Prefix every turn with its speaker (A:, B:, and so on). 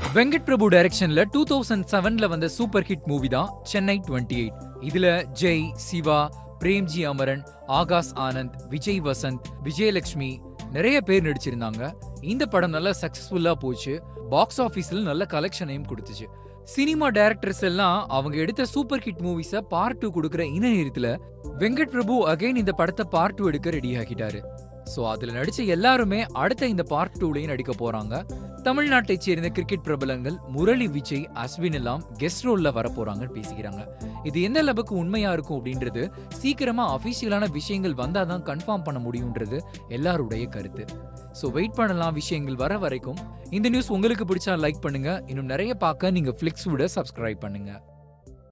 A: வெங்கட் பிரபு டைரக்ஷன்ல two thousand செவன்ல வந்த சூப்பர் ஹிட் மூவி தான் சென்னை டுவெண்ட்டி எயிட் இதுல ஜெய் சிவா பிரேம்ஜி அமரன் ஆகாஷ் ஆனந்த் விஜய் வசந்த் விஜயலட்சுமி நிறைய பேர் நடிச்சிருந்தாங்க இந்த படம் நல்லா சக்சஸ்ஃபுல்லா போச்சு பாக்ஸ் ஆபீஸ்ல நல்ல கலெக்ஷனையும் கொடுத்துச்சு சினிமா டைரக்டர்ஸ் எல்லாம் அவங்க எடுத்த super hit movies part two கொடுக்குற இன நேரத்துல வெங்கட் பிரபு அகைன் இந்த படத்தை பார்ட் டூ எடுக்க ரெடி ஆகிட்டாரு சோ அதுல நடிச்ச எல்லாருமே அடுத்த இந்த பார்ட் டூலயும் நடிக்க போறாங்க தமிழ்நாட்டைச் சேர்ந்த கிரிக்கெட் பிரபலங்கள் முரளி விஜய் அஸ்வின் எல்லாம் கெஸ்ட் ரோல்ல வர போறாங்கன்னு பேசிக்கிறாங்க இது எந்த அளவுக்கு உண்மையா இருக்கும் அப்படின்றது சீக்கிரமா அபிஷியலான விஷயங்கள் வந்தாதான் கன்ஃபார்ம் பண்ண முடியும்ன்றது எல்லாருடைய கருத்து ஸோ வெயிட் பண்ணலாம் விஷயங்கள் வர வரைக்கும் இந்த நியூஸ் உங்களுக்கு பிடிச்சா லைக் பண்ணுங்க இன்னும் நிறைய பார்க்க நீங்க ஃபிளிக்ஸ் விட சப்ஸ்கிரைப் பண்ணுங்க